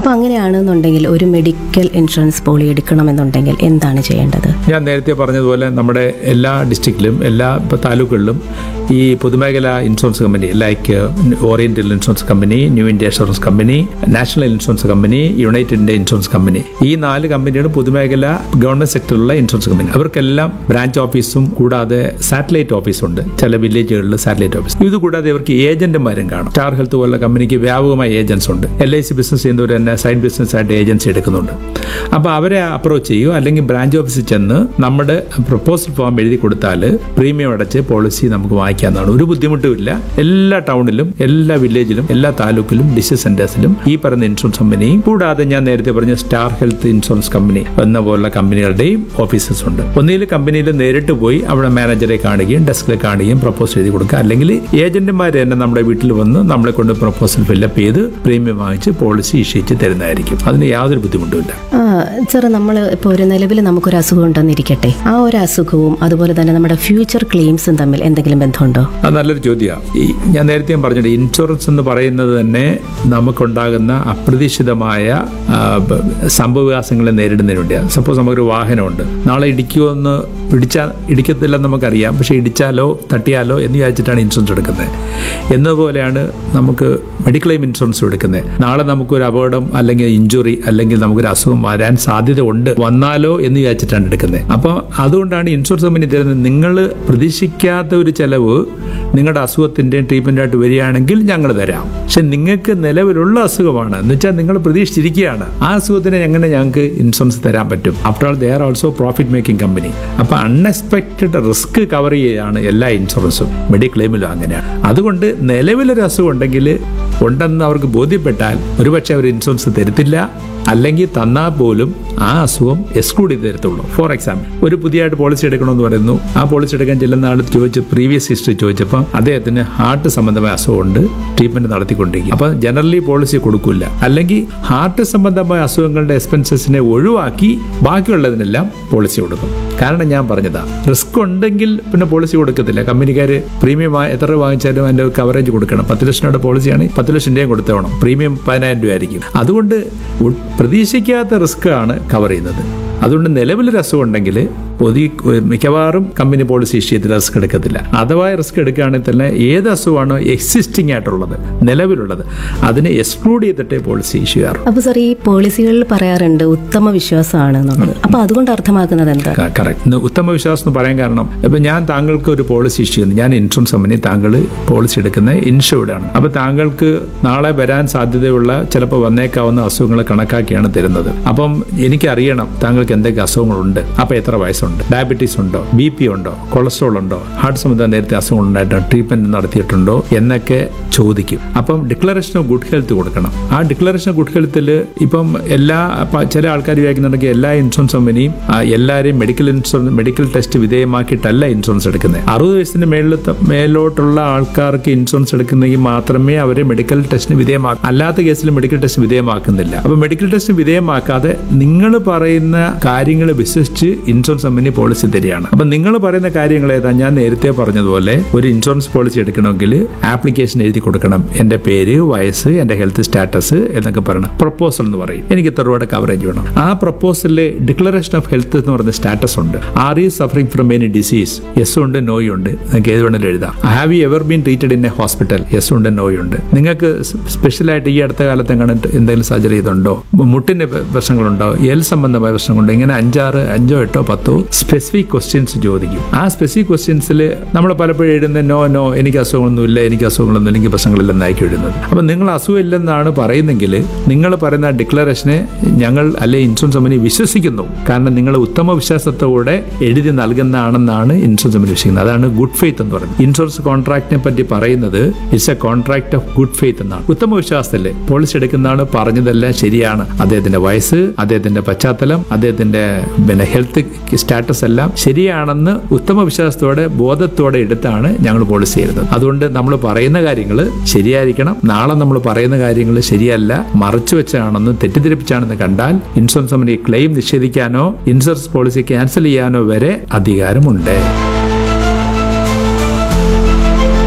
അപ്പോൾ അങ്ങനെയാണെന്നുണ്ടെങ്കിൽ ഒരു മെഡിക്കൽ ഇൻഷുറൻസ് പോളി എടുക്കണമെന്നുണ്ടെങ്കിൽ എന്താണ് ചെയ്യേണ്ടത് ഞാൻ നേരത്തെ പറഞ്ഞതുപോലെ നമ്മുടെ എല്ലാ ഡിസ്ട്രിക്റ്റിലും എല്ലാ ഇപ്പോൾ താലൂക്കുകളിലും ഈ പൊതുമേഖലാ insurance company like Oriental insurance company New India insurance company National insurance company United India insurance company ഈ നാല് കമ്പനിയാണ് പൊതുമേഖല ഗവൺമെന്റ് സെക്ടറിലുള്ള ഇൻഷുറൻസ് കമ്പനി അവർക്കെല്ലാം ബ്രാഞ്ച് ഓഫീസും കൂടാതെ സാറ്റലൈറ്റ് ഓഫീസുണ്ട് ചില വില്ലേജുകളിൽ സാറ്റലൈറ്റ് ഓഫീസ് ഇത് കൂടാതെ ഇവർക്ക് ഏജന്റുമാരും കാണും സ്റ്റാർ ഹെൽത്ത് പോലുള്ള കമ്പനിക്ക് വ്യാപകമായ ഏജൻസ് ഉണ്ട് എൽ ഐ സി ബിസിനസ് ചെയ്യുന്നവർ തന്നെ സൈഡ് ബിസിനസ് ആയിട്ട് ഏജൻസി എടുക്കുന്നുണ്ട് അപ്പോൾ അവരെ അപ്രോച്ച് ചെയ്യും അല്ലെങ്കിൽ ബ്രാഞ്ച് ഓഫീസിൽ ചെന്ന് നമ്മുടെ പ്രപ്പോസൽ ഫോം എഴുതി കൊടുത്താൽ പ്രീമിയം അടച്ച് പോളിസി നമുക്ക് വാങ്ങിക്കാവുന്നതാണ് ഒരു ബുദ്ധിമുട്ടും ഇല്ല എല്ലാ ടൗണിലും എല്ലാ വില്ലേജിലും എല്ലാ താലൂക്കിലും ഡിസ്ട്രിക്ട് സെന്റേഴ്സിലും ഈ പറയുന്ന ഇൻഷുറൻസ് കമ്പനിയും കൂടാതെ ഞാൻ നേരത്തെ പറഞ്ഞ സ്റ്റാർ ഹെൽത്ത് ഇൻഷുറൻസ് കമ്പനി എന്ന പോലുള്ള കമ്പനികളുടെയും ഓഫീസസ് ഉണ്ട് ഒന്നിൽ കമ്പനിയിൽ നേരിട്ട് പോയി അവിടെ മാനേജറെ കാണുകയും ഡെസ്കിൽ കാണുകയും പ്രപ്പോസൽ എഴുതി കൊടുക്കുക അല്ലെങ്കിൽ ഏജന്റുമാർ തന്നെ നമ്മുടെ വീട്ടിൽ വന്ന് നമ്മളെ കൊണ്ട് പ്രപ്പോസൽ ഫില്ലപ്പ് ചെയ്ത് പ്രീമിയം വാങ്ങിച്ച് പോളിസി ഇഷ്യൂച്ച് തരുന്നതായിരിക്കും അതിന് യാതൊരു ബുദ്ധിമുട്ടുമില്ല ആ സാർ നമ്മൾ ഇപ്പോൾ ഒരു നിലവിൽ നമുക്കൊരു അസുഖം ഉണ്ടെന്നിരിക്കട്ടെ ആ ഒരു അസുഖവും അതുപോലെ തന്നെ നമ്മുടെ ഫ്യൂച്ചർ ക്ലെയിംസും തമ്മിൽ എന്തെങ്കിലും ബന്ധമുണ്ടോ അത് നല്ലൊരു ചോദ്യമാണ് ഈ ഞാൻ നേരത്തെ ഞാൻ പറഞ്ഞിട്ട് ഇൻഷുറൻസ് എന്ന് പറയുന്നത് തന്നെ നമുക്കുണ്ടാകുന്ന അപ്രതീക്ഷിതമായ ആ, ബ- സംഭവവികാസങ്ങളെ നേരിടുന്നതിന് വേണ്ടിയാണ് സപ്പോസ് നമുക്കൊരു വാഹനമുണ്ട് നാളെ ഇടിക്കുമെന്ന് ഇടിച്ചാൽ ഇടിക്കത്തില്ലെന്ന് നമുക്കറിയാം പക്ഷേ ഇടിച്ചാലോ തട്ടിയാലോ എന്ന് വിചാരിച്ചിട്ടാണ് ഇൻഷുറൻസ് എടുക്കുന്നത് എന്നതുപോലെയാണ് നമുക്ക് മെഡിക്ലെയിം ഇൻഷുറൻസ് എടുക്കുന്നത് നാളെ നമുക്കൊരു അപകടം അല്ലെങ്കിൽ ഇഞ്ചുറി അല്ലെങ്കിൽ നമുക്കൊരു അസുഖം വരാൻ സാധ്യത ഉണ്ട് വന്നാലോ എന്ന് വിചാരിച്ചിട്ടാണ് എടുക്കുന്നത് അപ്പോൾ അതുകൊണ്ടാണ് ഇൻഷുറൻസ് കമ്പനി തരുന്നത് നിങ്ങൾ പ്രതീക്ഷിക്കാത്ത ഒരു ചെലവ് നിങ്ങളുടെ അസുഖത്തിൻ്റെയും ട്രീറ്റ്മെൻറ്റായിട്ട് വരികയാണെങ്കിൽ ഞങ്ങൾ തരാം പക്ഷെ നിങ്ങൾക്ക് നിലവിലുള്ള അസുഖമാണ് എന്ന് വെച്ചാൽ നിങ്ങൾ പ്രതീക്ഷിച്ചിരിക്കുകയാണ് ആ അസുഖത്തിന് എങ്ങനെ ഞങ്ങൾക്ക് ഇൻഷുറൻസ് തരാൻ പറ്റും after all they are also profit making company അപ്പോൾ അൺഎക്സ്പെക്റ്റഡ് റിസ്ക് കവർ ചെയ്യുകയാണ് എല്ലാ ഇൻഷുറൻസും മെഡിക്ലെയിമിലും അങ്ങനെയാണ് അതുകൊണ്ട് നിലവിലൊരു അസുഖം ഉണ്ടെങ്കിൽ ഉണ്ടെന്ന് അവർക്ക് ബോധ്യപ്പെട്ടാൽ ഒരുപക്ഷെ അവർ ഇൻഷുറൻസ് തരത്തില്ല അല്ലെങ്കിൽ തന്നാൽ പോലും ആ അസുഖം എക്സ്ക്ലൂഡ് ചെയ്ത് തരത്തുള്ളൂ ഫോർ എക്സാമ്പിൾ ഒരു പുതിയതായിട്ട് പോളിസി എടുക്കണമെന്ന് പറയുന്നു ആ പോളിസി എടുക്കാൻ ചെല്ലുന്ന ആൾ ചോദിച്ച് പ്രീവിയസ് ഹിസ്റ്ററി ചോദിച്ചപ്പോൾ അദ്ദേഹത്തിന് ഹാർട്ട് സംബന്ധമായ അസുഖമുണ്ട് ട്രീറ്റ്മെന്റ് നടത്തിക്കൊണ്ടിരിക്കും അപ്പം ജനറലി പോളിസി കൊടുക്കില്ല അല്ലെങ്കിൽ ഹാർട്ട് സംബന്ധമായ അസുഖങ്ങളുടെ എക്സ്പെൻസസിനെ ഒഴിവാക്കി ബാക്കിയുള്ളതിനെല്ലാം പോളിസി കൊടുക്കും കാരണം ഞാൻ പറഞ്ഞതാ റിസ്ക് ഉണ്ടെങ്കിൽ പിന്നെ പോളിസി കൊടുക്കത്തില്ല കമ്പനിക്കാർ പ്രീമിയം വാ- എത്ര രൂപ വാങ്ങിച്ചാലും അതിന്റെ കവറേജ് കൊടുക്കണം പത്ത് ലക്ഷം രൂപയുടെ പോളിസിയാണ് പത്ത് ലക്ഷം രൂപയും കൊടുത്തോണം പ്രീമിയം പതിനായിരം രൂപ ആയിരിക്കും അതുകൊണ്ട് ഉ- പ്രതീക്ഷിക്കാത്ത റിസ്ക് ആണ് കവർ ചെയ്യുന്നത് അതുകൊണ്ട് നിലവിലൊരു അസുഖം ഉണ്ടെങ്കിൽ പൊതി മിക്കവാറും കമ്പനി പോളിസി ഇഷ്യൂ ചെയ്ത് റിസ്ക് എടുക്കത്തില്ല അഥവാ റിസ്ക് എടുക്കുകയാണെങ്കിൽ തന്നെ ഏത് അസുഖമാണോ എക്സിസ്റ്റിംഗ് ആയിട്ടുള്ളത് നിലവിലുള്ളത് അതിനെ എക്സ്ക്ലൂഡ് ചെയ്തിട്ടേ പോളിസി ഇഷ്യൂ ചെയ്യാറുള്ളൂ അപ്പോൾ സാർ ഈ പോളിസികളിൽ പറയാറുണ്ട് ഉത്തമ വിശ്വാസമാണ് എന്നുള്ളത് അപ്പോൾ അതുകൊണ്ട് അർത്ഥമാക്കുന്നത് എന്താ കറക്റ്റ് ഉത്തമ വിശ്വാസം എന്ന് പറയാൻ കാരണം ഇപ്പൊ ഞാൻ താങ്കൾക്ക് ഒരു പോളിസി ഇഷ്യൂ ചെയ്യുന്നു ഞാൻ ഇൻഷുറൻസ് കമ്പനി താങ്കൾ പോളിസി എടുക്കുന്ന ഇൻഷുർഡ് ആണ് അപ്പൊ താങ്കൾക്ക് നാളെ വരാൻ സാധ്യതയുള്ള ചിലപ്പോൾ വന്നേക്കാവുന്ന അസുഖങ്ങൾ കണക്കാക്കിയാണ് തരുന്നത് അപ്പം എനിക്കറിയണം താങ്കൾക്ക് എന്തൊക്കെ അസുഖങ്ങളുണ്ട് അപ്പൊ എത്ര വയസ്സുണ്ട് ഡയബറ്റീസ് ഉണ്ടോ ബി പി ഉണ്ടോ കൊളസ്ട്രോൾ ഉണ്ടോ ഹാർട്ട് സംബന്ധം നേരത്തെ അസുഖങ്ങൾ ഉണ്ടായിട്ടോ ട്രീറ്റ്മെന്റ് നടത്തിയിട്ടുണ്ടോ എന്നൊക്കെ ചോദിക്കും അപ്പം ഡിക്ലറേഷൻ ഓഫ് ഗുഡ് ഹെൽത്ത് കൊടുക്കണം ആ ഡിക്ലറേഷൻ ഓഫ് ഗുഡ് ഹെൽത്തിൽ ഇപ്പം എല്ലാ പ- ചില ആൾക്കാർ വിചാരിക്കുന്നുണ്ടെങ്കിൽ എല്ലാ ഇൻഷുറൻസ് കമ്പനിയും ആ, എല്ലാവരെയും മെഡിക്കൽ ഇൻഷുറൻസ് മെഡിക്കൽ ടെസ്റ്റ് വിധേയമാക്കിയിട്ടല്ല ഇൻഷുറൻസ് എടുക്കുന്നത് അറുപത് വയസ്സിന് മേളിൽ മേലോട്ടുള്ള ആൾക്കാർക്ക് ഇൻഷുറൻസ് എടുക്കുന്നെങ്കിൽ മാത്രമേ അവരെ മെഡിക്കൽ ടെസ്റ്റിന് വിധേയമാക്കും അല്ലാത്ത കേസിൽ മെഡിക്കൽ ടെസ്റ്റ് വിധേയമാക്കുന്നില്ല അപ്പൊ മെഡിക്കൽ ടെസ്റ്റ് വിധേയമാക്കാതെ നിങ്ങൾ പറയുന്ന കാര്യങ്ങൾ വിശ്വസിച്ച് ഇൻഷുറൻസ് കമ്പനി പോളിസി തരികയാണ് അപ്പൊ നിങ്ങൾ പറയുന്ന കാര്യങ്ങൾ ഏതാ ഞാൻ നേരത്തെ പറഞ്ഞതുപോലെ ഒരു ഇൻഷുറൻസ് പോളിസി എടുക്കണമെങ്കിൽ ആപ്ലിക്കേഷൻ എഴുതി കൊടുക്കണം എന്റെ പേര് വയസ്സ് എന്റെ ഹെൽത്ത് സ്റ്റാറ്റസ് എന്നൊക്കെ പറയണം പ്രപ്പോസൽ എന്ന് പറയും എനിക്ക് ഇത്ര രൂപയുടെ കവറേജ് വേണം ആ പ്രപ്പോസലിലെ ഡിക്ലറേഷൻ ഓഫ് ഹെൽത്ത് എന്ന് പറയുന്ന സ്റ്റാറ്റസ് ഉണ്ട് are you suffering from any disease yes ഉണ്ട് നോയ് ഉണ്ട് നിങ്ങൾക്ക് ഏത് വേണമെങ്കിലും എഴുതാം have you ever been treated in a hospital yes ഉണ്ട് നോയ് ഉണ്ട് നിങ്ങൾക്ക് സ്പെഷ്യലായിട്ട് ഈ അടുത്ത കാലത്ത് എങ്ങനെ എന്തെങ്കിലും സർജറി ചെയ്തുണ്ടോ മുട്ടിന്റെ പ്ര- പ്രശ്നങ്ങളുണ്ടോ എൽ സംബന്ധമായ പ്രശ്നങ്ങളുണ്ടോ ഇങ്ങനെ അഞ്ചാറ് അഞ്ചോ എട്ടോ പത്തോ സ്പെസിഫിക് ക്വസ്റ്റ്യൻസ് ചോദിക്കും ആ സ്പെസിഫിക് ക്വസ്റ്റ്യൻസിൽ നമ്മൾ പലപ്പോഴും എഴുതുന്ന നോ നോ എനിക്ക് അസുഖങ്ങളൊന്നുമില്ല എനിക്ക് അസുഖങ്ങളൊന്നും എനിക്ക് പ്രശ്നങ്ങളില്ലെന്നായിരിക്കും എഴുതുന്നത് അപ്പം നിങ്ങൾ അസുഖമില്ലെന്നാണ് പറയുന്നെങ്കിൽ നിങ്ങൾ പറയുന്ന ഡിക്ലറേഷനെ ഞങ്ങൾ അല്ലെ ഇൻഷുറൻസ് കമ്പനി വിശ്വസിക്കുന്നു കാരണം നിങ്ങൾ ഉത്തമ വിശ്വാസത്തോടെ എഴുതി നൽകുന്നതാണെന്നാണ് ഇൻഷുറൻസ് കമ്പനി വിശ്വസിക്കുന്നത് അതാണ് ഗുഡ് ഫെയ്ത്ത് എന്ന് പറയുന്നത് ഇൻഷുറൻസ് കോൺട്രാക്റ്റിനെ പറ്റി പറയുന്നത് it's a contract of good faith എന്നാണ് ഉത്തമ വിശ്വാസത്തില് പോളിസി എടുക്കുന്നതാണ് പറഞ്ഞതെല്ലാം ശരിയാണ് അദ്ദേഹത്തിന്റെ വയസ്സ് അദ്ദേഹത്തിന്റെ പശ്ചാത്തലം അദ്ദേഹത്തിന്റെ പിന്നെ ഹെൽത്ത് സ്റ്റാറ്റസ് എല്ലാം ശരിയാണെന്ന് ഉത്തമ വിശ്വാസത്തോടെ ബോധത്തോടെ എടുത്താണ് ഞങ്ങൾ പോളിസി ചെയ്യുന്നത് അതുകൊണ്ട് നമ്മൾ പറയുന്ന കാര്യങ്ങൾ ശരിയായിരിക്കണം നാളെ നമ്മൾ പറയുന്ന കാര്യങ്ങൾ ശരിയല്ല മറച്ചു വെച്ചാണെന്ന് തെറ്റിദ്ധരിപ്പിച്ചാണെന്ന് കണ്ടാൽ ഇൻഷുറൻസ് കമ്പനി ക്ലെയിം നിഷേധിക്കാനോ ഇൻഷുറൻസ് പോളിസി ക്യാൻസൽ ചെയ്യാനോ വരെ അധികാരമുണ്ട്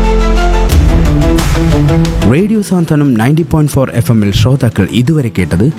റേഡിയോ സാന്ത്വനം നയൻറ്റി പോയിന്റ് ഫോർ എഫ് എമ്മിൽ ശ്രോതാക്കൾ ഇതുവരെ കേട്ടത്